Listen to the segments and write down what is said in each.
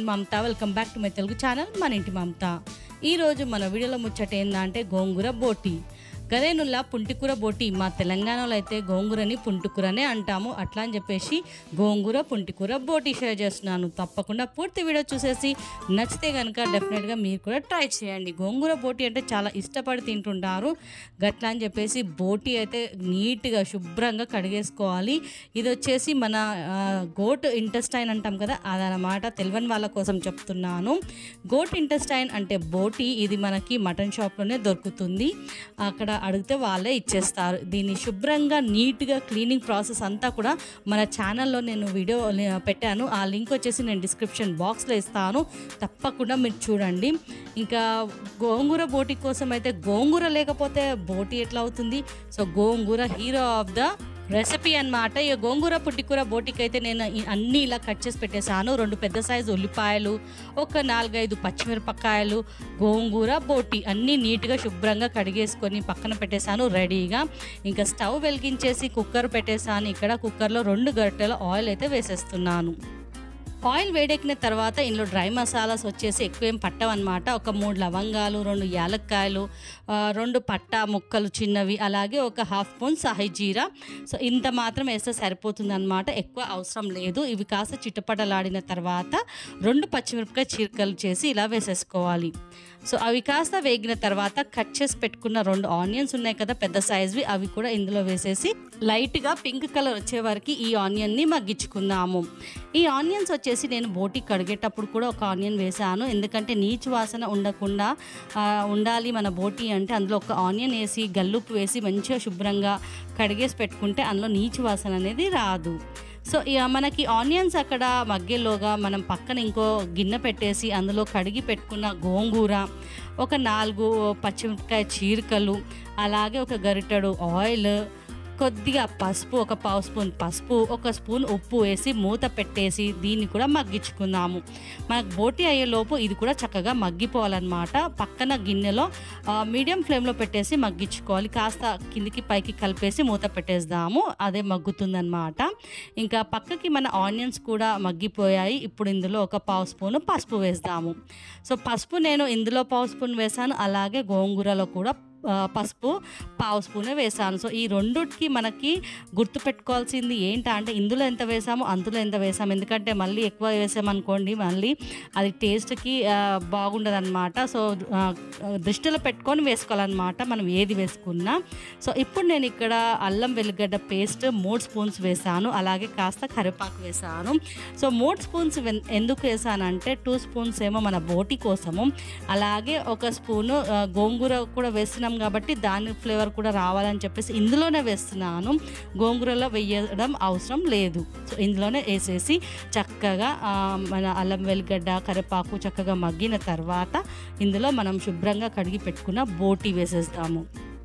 Mamata welcome back to my Telugu channel మన ఇంటి మమత ఈరోజు మన వీడియోలో ముచ్చట ఏందంటే గోంగూర బోటి గదేనుల్లా పుంటికూర బోటి మా తెలంగాణలో అయితే గోంగూరని పుంటికూరనే అంటాము అట్లా అని చెప్పేసి గోంగూర పుంటికూర బోటి షేర్ చేస్తున్నాను తప్పకుండా పూర్తి వీడియో చూసేసి నచ్చితే కనుక డెఫినెట్గా మీరు కూడా ట్రై చేయండి గోంగూర బోటి అంటే చాలా ఇష్టపడి తింటుంటారు గట్లా అని చెప్పేసి బోటి అయితే నీట్గా శుభ్రంగా కడిగేసుకోవాలి ఇది వచ్చేసి మన ఆ, గోట్ ఇంటెస్టైన్ అంటాం కదా అదనమాట తెలియని వాళ్ళ కోసం చెప్తున్నాను గోట్ ఇంటెస్టైన్ అంటే బోటి ఇది మనకి మటన్ షాప్లోనే దొరుకుతుంది అక్కడ అడిగితే వాళ్ళే ఇచ్చేస్తారు దీన్ని శుభ్రంగా నీట్గా క్లీనింగ్ ప్రాసెస్ అంతా కూడా మన ఛానల్లో నేను వీడియో లి- పెట్టాను ఆ లింక్ వచ్చేసి నేను డిస్క్రిప్షన్ బాక్స్లో ఇస్తాను తప్పకుండా మీరు చూడండి ఇంకా గోంగూర బోటి కోసం అయితే గోంగూర లేకపోతే బోటి ఎట్లా అవుతుంది so gongura hero of the recipe అన్నమాట ఇక గోంగూర పుట్టికూర బోటికి అయితే నేను ఈ- అన్నీ ఇలా కట్ చేసి పెట్టేశాను రెండు పెద్ద సైజు ఉల్లిపాయలు ఒక నాలుగైదు పచ్చిమిరపకాయలు గోంగూర బోటి అన్నీ నీట్గా శుభ్రంగా కడిగేసుకొని పక్కన పెట్టేశాను రెడీగా ఇంకా స్టవ్ వెలిగించేసి కుక్కర్ పెట్టేశాను ఇక్కడ కుక్కర్లో రెండు గంటల ఆయిల్ అయితే వేసేస్తున్నాను ఆయిల్ వేడెక్కిన తర్వాత ఇందులో డ్రై మసాలాస్ వచ్చేసి ఎక్కువ ఏం పట్టవన్నమాట ఒక మూడు లవంగాలు రెండు యాలక్కాయలు ఆ, రెండు పట్ట ముక్కలు చిన్నవి అలాగే ఒక హాఫ్ స్పూన్ సాహి జీరా సో ఇంత మాత్రం వేస్తే సరిపోతుంది అనమాట ఎక్కువ అవసరం లేదు ఇవి కాస్త చిట్టపటలాడిన తర్వాత రెండు పచ్చిమిరపకాయ చీరకలు చేసి ఇలా వేసేసుకోవాలి సో అవి కాస్త వేగిన తర్వాత కట్ చేసి పెట్టుకున్న రెండు ఆనియన్స్ ఉన్నాయి కదా పెద్ద సైజ్వి అవి కూడా ఇందులో వేసేసి లైట్గా పింక్ కలర్ వచ్చే వరకు ఈ ఆనియన్ని మగ్గించుకుందాము ఈ ఆనియన్స్ వచ్చేసి నేను బోటి కడిగేటప్పుడు కూడా ఒక ఆనియన్ వేసాను ఎందుకంటే నీచు వాసన ఉండకుండా ఆ, ఉండాలి మన బోటి అంటే అందులో ఒక ఆనియన్ వేసి గల్లుప్పు వేసి మంచిగా శుభ్రంగా కడిగేసి పెట్టుకుంటే అందులో నీచు వాసన అనేది రాదు సో ఇక మనకి ఆనియన్స్ అక్కడ మగ్గేలోగా మనం పక్కన ఇంకో గిన్నె పెట్టేసి అందులో కడిగి పెట్టుకున్న గోంగూర ఒక నాలుగు పచ్చిమిరపకాయ చీరికలు అలాగే ఒక గరిటెడు ఆయిల్ కొద్దిగా పసుపు ఒక పావు స్పూన్ పసుపు ఒక స్పూన్ ఉప్పు వేసి మూత పెట్టేసి దీన్ని కూడా మగ్గించుకుందాము మనకు బోటి అయ్యేలోపు ఇది కూడా చక్కగా మగ్గిపోవాలన్నమాట పక్కన గిన్నెలో ఆ, మీడియం ఫ్లేమ్లో పెట్టేసి మగ్గించుకోవాలి కాస్త కిందికి పైకి కలిపేసి మూత పెట్టేద్దాము అదే మగ్గుతుందన్నమాట ఇంకా పక్కకి మన ఆనియన్స్ కూడా మగ్గిపోయాయి ఇప్పుడు ఇందులో ఒక పావు స్పూన్ పసుపు వేద్దాము సో పసుపు నేను ఇందులో పావు స్పూన్ వేసాను అలాగే గోంగూరలో కూడా ఆ, పసుపు పావు స్పూనే వేసాను సో ఈ రెండుకి మనకి గుర్తుపెట్టుకోవాల్సింది ఏంటంటే అంటే ఇందులో ఎంత వేసామో అందులో ఎంత వేసాము ఎందుకంటే మళ్ళీ ఎక్కువ వేసామనుకోండి మళ్ళీ అది టేస్ట్కి బాగుండదు అనమాట సో ఆ, దృష్టిలో పెట్టుకొని వేసుకోవాలన్నమాట మనం ఏది వేసుకున్నా సో ఇప్పుడు నేను ఇక్కడ అల్లం వెల్లిగడ్డ పేస్ట్ మూడు స్పూన్స్ వేసాను అలాగే కాస్త కరివేపాకు వేసాను సో మూడు స్పూన్స్ వెన్- ఎందుకు వేసానంటే టూ స్పూన్స్ ఏమో మన బోటి కోసము అలాగే ఒక స్పూను ఆ, గోంగూర కూడా వేస్తున్నాం కాబట్టి దాని ఫ్లేవర్ కూడా రావాలని చెప్పేసి ఇందులోనే వేస్తున్నాను గోంగూరలో వేయడం అవసరం లేదు సో ఇందులోనే వేసేసి చక్కగా ఆ, మన అల్లం వెల్లిగడ్డ కరివేపాకు చక్కగా మగ్గిన తర్వాత ఇందులో మనం శుభ్రంగా కడిగి పెట్టుకున్న బోటి వేసేస్తాము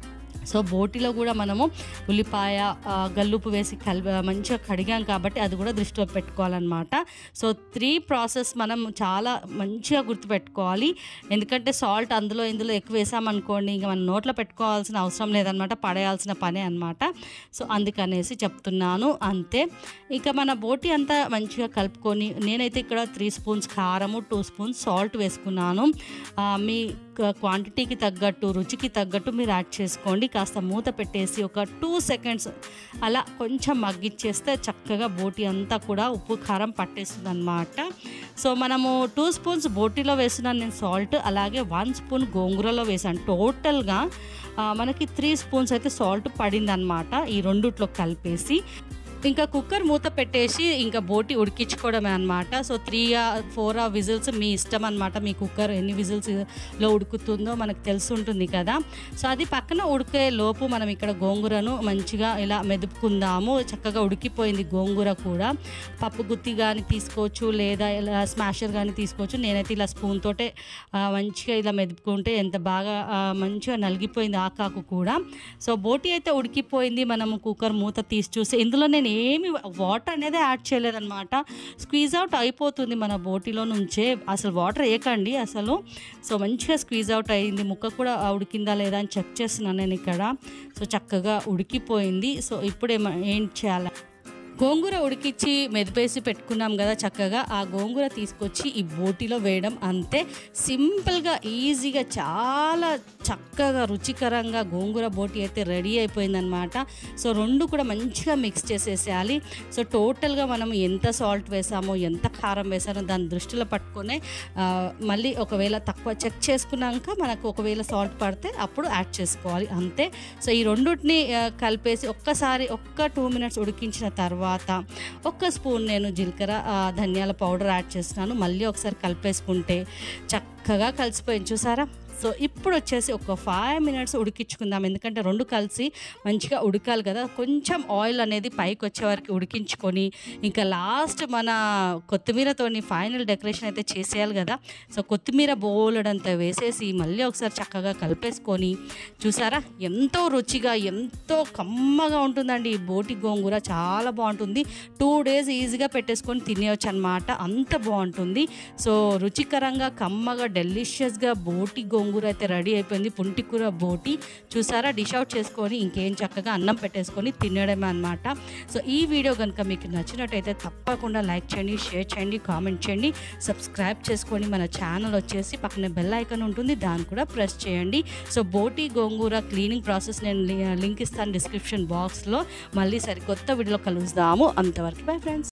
సో బోటిలో కూడా మనము ఉల్లిపాయ ఆ, గల్లుపు వేసి కలి మంచిగా కడిగాం కాబట్టి అది కూడా దృష్టిలో పెట్టుకోవాలన్నమాట సో త్రీ ప్రాసెస్ మనం చాలా మంచిగా గుర్తుపెట్టుకోవాలి ఎందుకంటే సాల్ట్ అందులో ఇందులో ఎక్కువ వేసామనుకోండి ఇంకా మనం నోట్లో పెట్టుకోవాల్సిన అవసరం లేదనమాట పడేయాల్సిన పనే అనమాట సో అందుకనేసి చెప్తున్నాను అంతే ఇక మన బోటి అంతా మంచిగా కలుపుకొని నేనైతే ఇక్కడ త్రీ స్పూన్స్ కారము టూ స్పూన్స్ సాల్ట్ వేసుకున్నాను ఆ, మీ క- క్వాంటిటీకి తగ్గట్టు రుచికి తగ్గట్టు మీరు యాడ్ చేసుకోండి కాస్త మూత పెట్టేసి ఒక టూ సెకండ్స్ అలా కొంచెం మగ్గిచ్చేస్తే చక్కగా బోటి అంతా కూడా ఉప్పు కారం పట్టేస్తుంది అనమాట సో మనము టూ స్పూన్స్ బోటీలో వేసినాను నేను సాల్ట్ అలాగే వన్ స్పూన్ గోంగూరలో వేసాను టోటల్గా ఆ, మనకి త్రీ స్పూన్స్ అయితే సాల్ట్ పడింది అనమాట ఈ రెండిట్లో కలిపేసి ఇంకా కుక్కర్ మూత పెట్టేసి ఇంకా బోటి ఉడికించుకోవడమే అనమాట సో త్రీ ఫోర్ ఆ విజిల్స్ మీ ఇష్టం అనమాట మీ కుక్కర్ ఎన్ని విజిల్స్లో ఉడుకుతుందో మనకు తెలిసి ఉంటుంది కదా సో అది పక్కన ఉడికే లోపు మనం ఇక్కడ గోంగూరను మంచిగా ఇలా మెదుపుకుందాము చక్కగా ఉడికిపోయింది గోంగూర కూడా పప్పు గుత్తి కానీ తీసుకోవచ్చు లేదా ఇలా స్మాషర్ కానీ తీసుకోవచ్చు నేనైతే ఇలా స్పూన్ తోటే ఆ, మంచిగా ఇలా మెదుపుకుంటే ఎంత బాగా ఆ, మంచిగా నలిగిపోయింది ఆకాకు కూడా సో బోటి అయితే ఉడికిపోయింది మనము కుక్కర్ మూత తీసి చూసి ఇందులో నేను ఏమి వాటర్ అనేది యాడ్ చేయలేదన్నమాట స్క్వీజ్ అవుట్ అయిపోతుంది మన బోటిలో నుంచే అసలు వాటర్ వేయకండి అసలు సో మంచిగా స్క్వీజ్ అవుట్ అయింది ముక్క కూడా ఉడికిందా లేదా అని చెక్ చేస్తున్నాను నేను ఇక్కడ సో చక్కగా ఉడికిపోయింది సో ఇప్పుడు ఏమ ఏం చేయాలి గోంగూర ఉడికిచ్చి మెదిపేసి పెట్టుకున్నాం కదా చక్కగా ఆ గోంగూర తీసుకొచ్చి ఈ బోటిలో వేయడం అంతే సింపుల్గా ఈజీగా చాలా చక్కగా రుచికరంగా గోంగూర బోటి అయితే రెడీ అయిపోయిందనమాట సో రెండు కూడా మంచిగా మిక్స్ చేసేసేయాలి సో టోటల్గా మనం ఎంత సాల్ట్ వేసామో ఎంత కారం వేసామో దాన్ని దృష్టిలో పట్టుకొని ఆ, మళ్ళీ ఒకవేళ తక్కువ చెక్ చేసుకున్నాక మనకు ఒకవేళ సాల్ట్ పడితే అప్పుడు యాడ్ చేసుకోవాలి అంతే సో ఈ రెండుటిని ఆ, కలిపేసి ఒక్కసారి ఒక్క టూ మినిట్స్ ఉడికించిన తర్వాత ఒక్క స్పూన్ నేను జీలకర్ర ఆ, ధనియాల పౌడర్ యాడ్ చేస్తున్నాను మళ్ళీ ఒకసారి కలిపేసుకుంటే చక్కగా కలిసిపోయింది చూసారా సో ఇప్పుడు వచ్చేసి ఒక ఫైవ్ మినిట్స్ ఉడికించుకుందాం ఎందుకంటే రెండు కలిసి మంచిగా ఉడకాలి కదా కొంచెం ఆయిల్ అనేది పైకి వచ్చే వరకు ఉడికించుకొని ఇంకా లాస్ట్ మన కొత్తిమీరతోని ఫైనల్ డెకరేషన్ అయితే చేసేయాలి కదా సో కొత్తిమీర బోలెడంతా వేసేసి మళ్ళీ ఒకసారి చక్కగా కలిపేసుకొని చూసారా ఎంతో రుచిగా ఎంతో కమ్మగా ఉంటుందండి ఈ బోటి గోంగూర చాలా బాగుంటుంది టూ డేస్ ఈజీగా పెట్టేసుకొని తినేయచ్చు అనమాట అంత బాగుంటుంది సో రుచికరంగా కమ్మగా డెలిషియస్గా బోటి గోంగూర అయితే రెడీ అయిపోయింది పుంటికూర బోటి చూసారా డిష్ అవుట్ చేసుకొని ఇంకేం చక్కగా అన్నం పెట్టేసుకొని తినడమే అనమాట సో ఈ వీడియో కనుక మీకు నచ్చినట్టయితే తప్పకుండా లైక్ చేయండి షేర్ చేయండి కామెంట్ చేయండి సబ్స్క్రైబ్ చేసుకొని మన ఛానల్ వచ్చేసి పక్కన బెల్ ఐకాన్ ఉంటుంది దాన్ని కూడా ప్రెస్ చేయండి సో బోటి గోంగూర క్లీనింగ్ ప్రాసెస్ నేను లి- లింక్ ఇస్తాను డిస్క్రిప్షన్ బాక్స్లో మళ్ళీ సరి కొత్త వీడియోలో కలుస్తాము అంతవరకు బై ఫ్రెండ్స్